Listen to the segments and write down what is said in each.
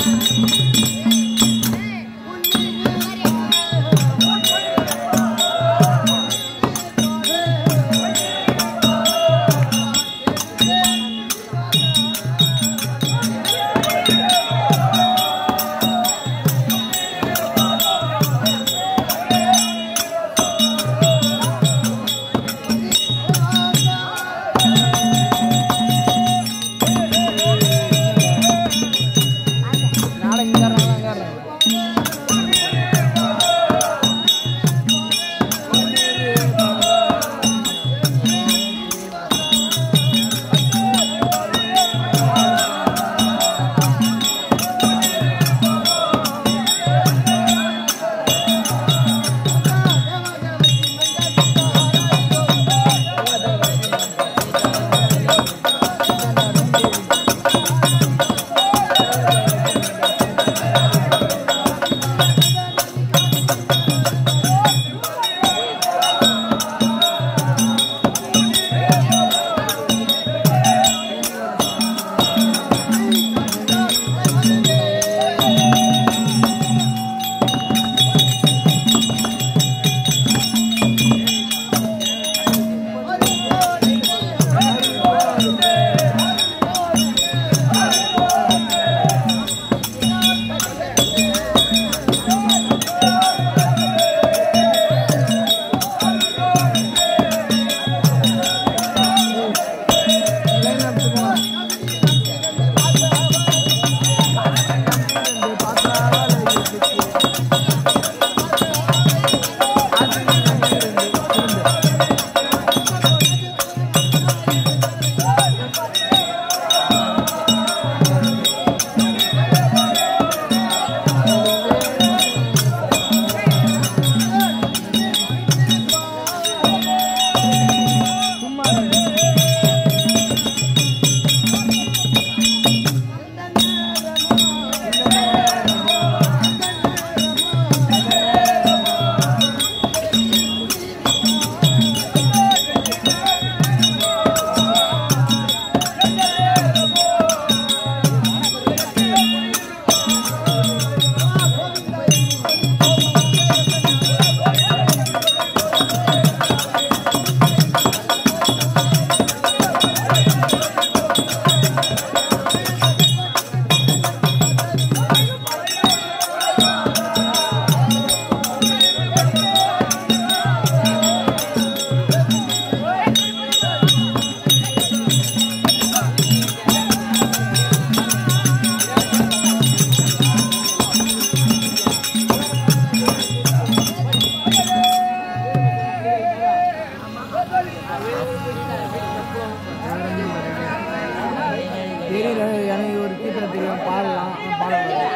தெரியல எனக்கு ஒரு கீர்த்தனை தெரியும் பாடலாம் ஆனா பாட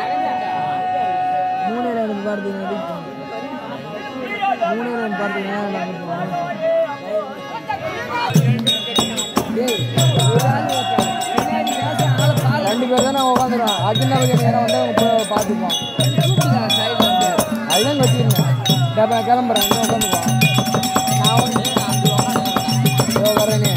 மூணு ரெண்டு பார்த்தீங்கன்னா மூணு ரெண்டு பார்த்தீங்கன்னா ரெண்டு பேர் தான் நான் உட்காந்துருவேன் அர்ஜென்டா போய் நேரம் வந்து அவங்க போய் பார்த்துப்பான் அதுதான் வச்சிருந்தேன் டப்பா கிளம்புறேன் இங்கே உட்காந்துப்பான் நான் வந்து இதோ வரேனே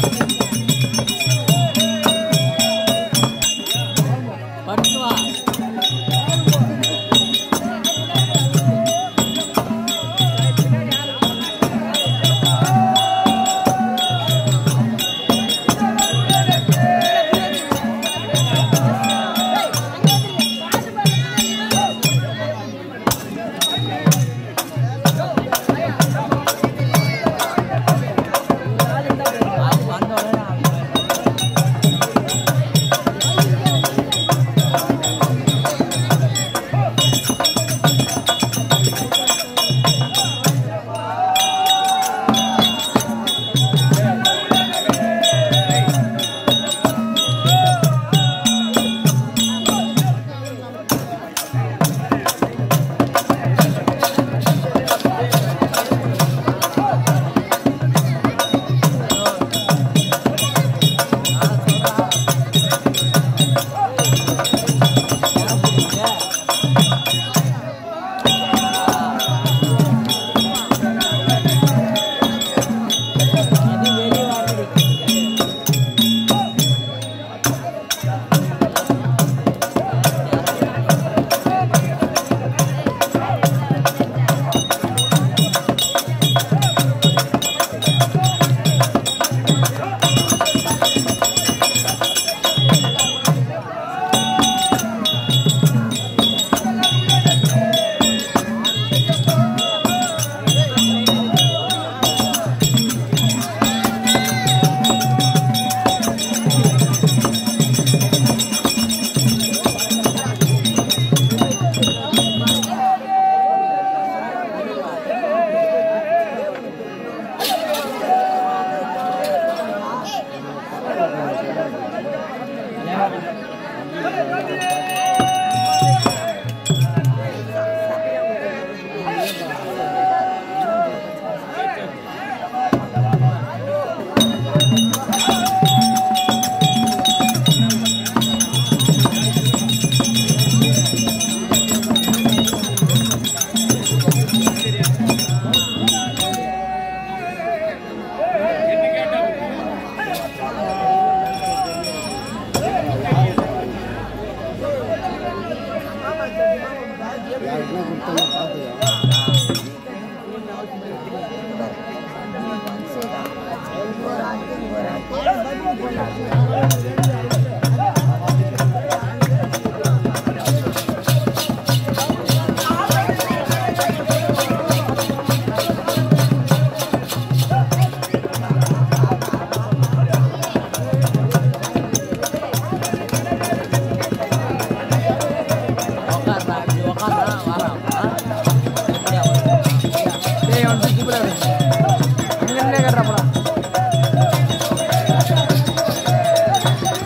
டேய் அவன் தூக்கி போல அங்க இருந்தே கட்டுறப்படா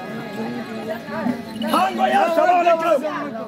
ஆங்கோயா சபாவனுக்கு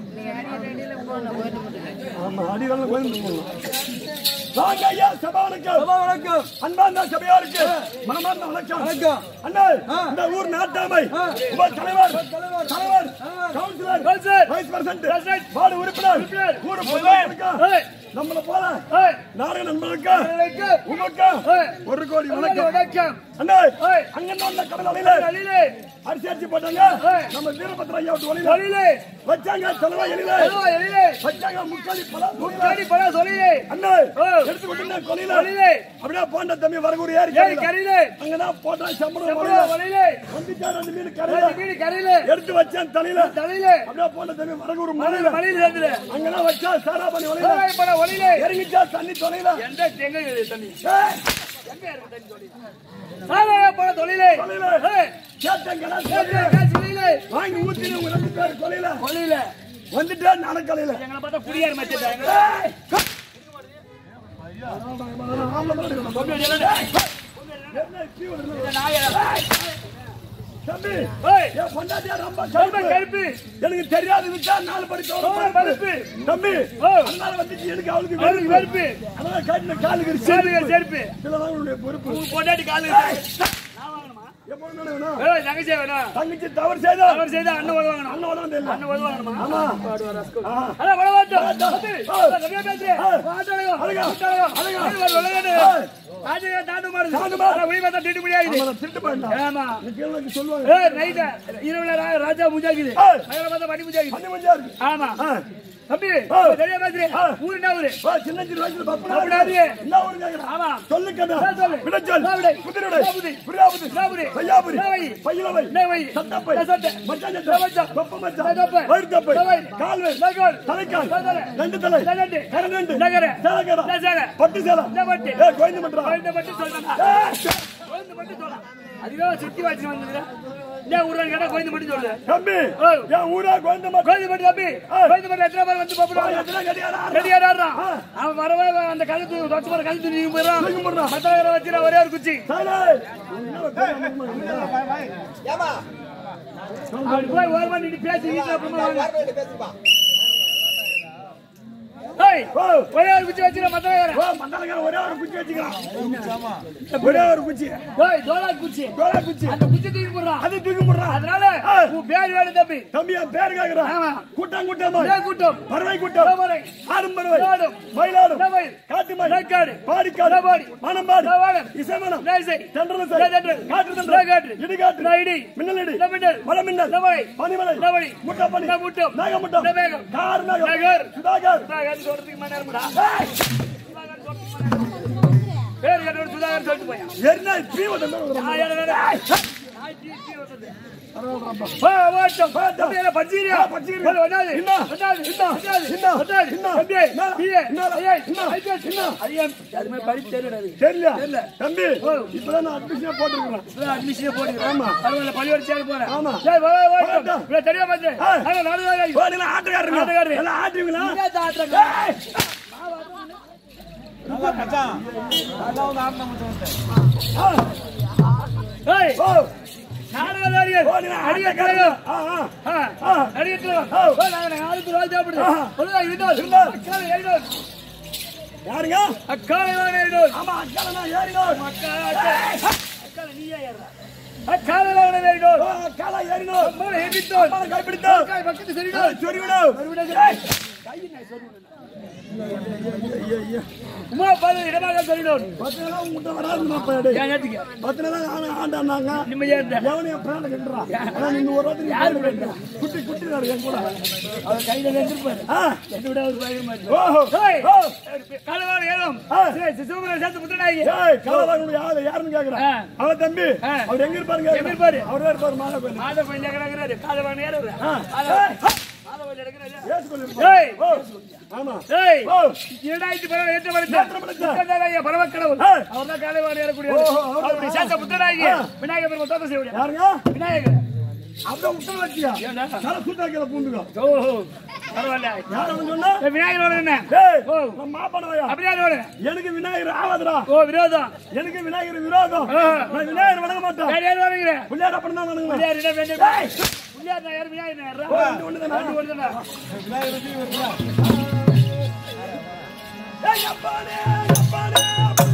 ஆமா அடிவாங்க கோயில் போகணும் ஆங்கோயா சபாவனுக்கு வணக்கம் அன்பார்ந்த சபையாருக்கு மனமார்ந்த வணக்கம் வணக்கம். அண்ணா இந்த ஊர் நாட்டாமை உப தலைவர் தலைவர் கவுன்சிலர் வைஸ் பிரசிடண்ட் வார்டு உறுப்பினர் ஊர் பொதுமக்களுக்கு நம்மள போல நாடக நண்பர்களுக்கு உமக்கு ஒரு கோடி வணக்கம் வணக்கம் அண்ணா அங்க நல்ல கடல் அலையில அரிசி அரிசி போட்டாங்க நம்ம வீரபத்ர ஐயா விட்டு வழியில தொழிலே வச்சாங்க செலவா எழில எழிலே வச்சாங்க முக்காலி பழம் முக்காடி பல சொல்லிலே அண்ணா ஓ. எடுத்து கொண்டு கொலையில தொழிலே அப்படியே போண்ட தம்பி வரகூர் ஏறி ஏய் கரிலே அங்கதான் போட்டா சம்பளம் எப்படா வரல. வழியிலே வந்துச்சா ரெண்டு மீன் கரையில வீடு கரிலே எடுத்து வச்சேன் தலையில தலையிலே அப்படியே போண்ட தம்பி வரகூர் மலையில மலையில சேர்ந்துல அங்கதான் வச்சா சாரா பண்ணி வலையில சோழாய் பட ஒளியிலே இறங்கிச்சா தண்ணி தொலைல எந்த எங்க இருக்குது தண்ணி எங்க இருக்கு தண்ணி தொழில் சோழாய் பட தொழிலே தொலைல ஏய், கேட்டங்கடா ஏய், ஏய், சொல்லிலே வாங்கி ஊத்தி உங்க ரெண்டு பேர் கொலையில ஒளியில வந்துட்டா நடக்கலையில எங்களை பார்த்தா குடியார் மச்சாங்க தம்பி ஏய் என் பொண்டாட்டியா ரொம்ப ரொம்ப கருப்பு. கருப்பு எனக்கு தெரியாது விட்டா நாலு படி சோழ பருப்பு தம்பி ஓ. அதனால வந்துச்சு எனக்கு அவளுக்கு அவருக்கு வெறுப்பு வெறுப்பு அதனால காட்டின காலுக்கு சேருங்க செருப்பு இதெல்லாம் உன்னுடைய பொறுப்பு உன் பொண்டாட்டி காலு எப்போ வேணாலும் வேணும் ஏய் தங்கச்சி வேணும் தங்கச்சி தவறு செய்தா அவர் செய்தா அண்ணன் உதவாங்கணும் அண்ணன் உதவும் தெரியல அண்ணன் உதவாங்கணுமா ஆமா ஆ. அதான் வளவாட்டம் வாட்டம். வந்து, ஆ. நிறைய பேசுறேன். ஆ. வாட்டழகம், அழகா. வாட்டழகம். அழகா. அது ஒரு உலகடு. ஆ. ராஜையா தாண்டு மாறுது. தாண்டு மாறுது. ஆனா உயிர் பார்த்தா திட்டு முடியாது. ஆமா, நான் திருட்டு போயிட்டேன் ஆமா. இந்த கேள்விக்கு சொல்லுவாங்க ஏய், night ஆ, இரவுல ரா- ராஜா முஜாகிது. ஆ. பகல்ல பார்த்தா வண்டி முஜாகிது. பண்ணி மஞ்சா இருக்கு ஆமா. ஆ. தம்பி, ஆ. நிறைய பேசுறேன். ஆ. ஊரு என்ன ஊரு? வா, சின்ன சின்ன வயசுல பப்பனா பப்பனாரு. என்ன ஊரு கேக்குறா? ஆமா. சொல்லு கண்ணா. ஆ, சொல்லு. விடச்சொல். சாவிடை. குதிரைடை. சாபுதி. புரியாபுதி. சாபுதி. பையாபுரி. சாவை. பையிலவை. நெவை. சட்டப்பை. சட்டை. மச்சான் மச்சான். சட்டை. தொப்பை மச்சான். தொப்பை. வயிறுத்தப்பை. தொப்பை. கால்வேல். நகர். தலைக்கால். தலைக்கால். ரெண்டு தலை. ரெண்டு. கரண்டு. நகர. சேலக்கடா. சேலை. பட்டு சேலை. இந்த பட்டு. ஏய், கோயந்து மன்றா. குழந்தை மட்டும் சொல்லணும். ஏய், குழந்தை மட்டும் சொல்லலாம். அதுதான் சுத்தி வச்சு வந்தது ஏன் ஊரான் கேட்டா குழந்தை மட்டும் சொல்லு தம்பி ஓ. என் ஊரா கோயந்து மன்றா. குழந்தை மட்டும் தம்பி குழந்தை மட்டும் எத்தனை பேர் வந்து வா, பாப்பா எத்தனை கடியாரா? ரெடியாடுறான் அவன் வரவே அந்த கதை தூக்கி தொட்டு போற கதை தூக்கி போயிடறான் தூக்கி போடுறான். மத்தவரை வச்சுனா ஒரே ஒரு குச்சி சேலை. என்ன பெரிய அம்மா இல்லையா? அப்படி போய் ஓரமா நின்று பேசி வீட்டுல அப்புறமா வாங்க. ஏய், ஓ. ஒரே ஒரு குச்சி வச்சுனா மத்தவரை ஓ, மண்டலக்காரன் ஒரே ஒரு குச்சி வச்சுக்கிறான் ஒரே ஒரு குச்சி ஏய் தோலா குச்சி கோலா குச்சி அந்த குச்சி தூக்கி போடுறான் அது தூக்கி போடுறான் அதனால ஆ. உன் பேர் வேணும் தம்பி தம்பி என் பேர் கேக்குறான் ஆமா. கூட்டம் கூட்டமா ஏன் கூட்டம் பறவை கூட்டம் பறவை. ஆடும் பறவை ஆடும். மயிலாடும் மயில். காட்டு மயில் நெற்காடு. பாடிக்காடு நெற்பாடி. மணம்பாடு நெற்பாடம். இசைமனம் நேசை. தென்றல் தென்றல். காற்று காற்று. தென்றல் இடிகாற்று இடி. மின்னல் இடி மின்னல். மலை மின்னல் நெமலை. பனிமலை நெமலை. முட்டப்பனி முட்டம். மேகமுட்டம் மேகம். கார் மேகம் நகர். சுதாகர் சுதாகர் சொல்றதுக்கு மணி நேரம்டா. ஏய், சுதாகர் சொல்றதுக்கு மணி நேரம். பேர் கேட்டவன் சுதாகர் சொல்லிட்டு போயான். என்ன தீவட்டம் நான் ஏற வேற. நான் டீ டீ வந்தது. வா, வாட்டம். தம்பி, என்ன படிச்சீரியா? ஆ, படிச்சுக்கிறேன். சொல்லு, ஒண்ணாவது. இன்னா. ஒண்ணாவது. இன்னா. ஒண்ணாவது. இன்னா. ஒண்ணாவது. இன்னா. தம்பி, இன்னா. பிஏ, இன்னா. ஐஏ, இன்னா. ஐபிஎஸ். அது ஏன் அது மாதிரி படிப்பு தெரியல அது. தெரியல தெரியல. தம்பி இப்பதான் நான் அட்மிஷன் போட்டிருக்கிறேன் இப்பதான் admission ஏ போடுகிறேன். பரவாயில்ல, பள்ளிக்கூடம் சேர்க்க போறேன். ஆமா. சரி, வா, வா, வாட்டம். வாட்டம். இவ்வளவு தெரிய மாட்டேன். ஆ. ஆனா, நானும் தான் ஆகி. ஓ, நீங்க ஆட்டுக்காரங்க ஆட்டுக்காரரு. எல்லாம் ஆட்டுவீங்களா நீங்க தான் ஆட்டுறீங்க. ஏய், ஓ நாடகதாரிகள். ஓ, நீங்க நடிகர் ஆட்டுக்காரங்க. கழகம். ஆ, ஆ. ஆ, நடிகர் கழகம். ஆ. ஓ, நாங்க நாங்க ஆளுக்கு ஒரு ஆள் தேவைப்படுது. ஆ. ஒழுங்கா இருந்தோம். இருந்தோம். அக்கால ஏறினோம். யாருங்க அக்கால தான் ஏறினோம். ஆமா அக்கால நான் ஏறினோம் அக்கால, அக்கால. அக்கால நீயே ஏறுறா. அக்கால தான் ஏறினோம். ஓ, அக்கால ஏறினோம் அம்மாவை ஏறிட்டோம். அம்மாவை கைப்பிடித்தோம் அக்காவை பக்கத்து சரிடோம். சொருவிடும் மறுபடியும் ஏய், கை நான் சொல்லுவேன். உமா பாரு இடமாக சொல்லிடும் பத்து நாளா உங்ககிட்ட வராது மாப்பிள்ளை ஏன் ஏத்துக்க பத்து நாளா ஆனா ஆண்டாண்டாங்க நிம்மதியா இருந்த எவனையும் பிராண கண்டுறான் ஆனா நீங்க ஒரு வாரத்துக்கு யாரு யாரு குட்டி குட்டி நாடு என் கூட அவர் கையில இருந்திருப்பாரு ஆ. என்ன விட அவர் பயங்கரமா இருக்கு. ஓஹோ ஏய், ஓ. காலவார ஏலம் ஆ. சரி, சிசுகுமாரன் சேர்த்து புத்தனாகி ஏய் காலவாங்க யாரு யாருன்னு கேக்குறேன் ஆ. அவன் தம்பி ஆ. அவர் எங்க இருப்பாருங்க எங்க இருப்பாரு? அவர் தான் இருப்பாரு மாதா கோயில் மாத கொஞ்சம் கிடக்குறாரு காலவான ஏறுறாரு ஆ. மாத கொஞ்சம் கிடக்குறாரு ஏசு கோயில் ஏய். ஓ ஆமா ஏய் ஓ இரண்டாயிரத்தி பதினாறு ஏற்ற வருஷம் ஏற்ற வருஷம். முத்தநாராய பரமக்கடவுள் ஆ. அவர் தான் காலவான ஏறக்கூடிய ஓஹோ, அவர் தான். அவருடைய சேர்த்த புத்தனாகி ஆ. விநாயகர் பெருமாள் தோட்டம் செய்ய முடியாது யாருங்க விநாயகர் அப்படியே உத்தர வச்சியா ஏண்டா? தலை சூட்டாக்கிற பூண்டுங்க ஓஹோ பரவாயில்ல யார் அவன் சொன்னா ஏய், விநாயகரோட என்ன டேய் ஓ. நான் மாப்பனவையா அப்படியே அது ஓடு. எனக்கு விநாயகர் ஆவாதுடா ஓ விரோதம் எனக்கு விநாயகர் விரோதம் ஆ. நான் விநாயகர் வணங்க மாட்டேன் வேற யார் வரீங்க பிள்ளையார் அப்படி தான் வணங்குவேன் பிள்ளையார் இடம் வேண்டும் பிள்ளையார் நான் யார் விநாயகர் நான் யாரா? ரெண்டு ஒண்ணுதானா? ரெண்டு ஒண்ணுதானா? ஏய், அப்பாடே, அப்பாடே, அப்பாடே.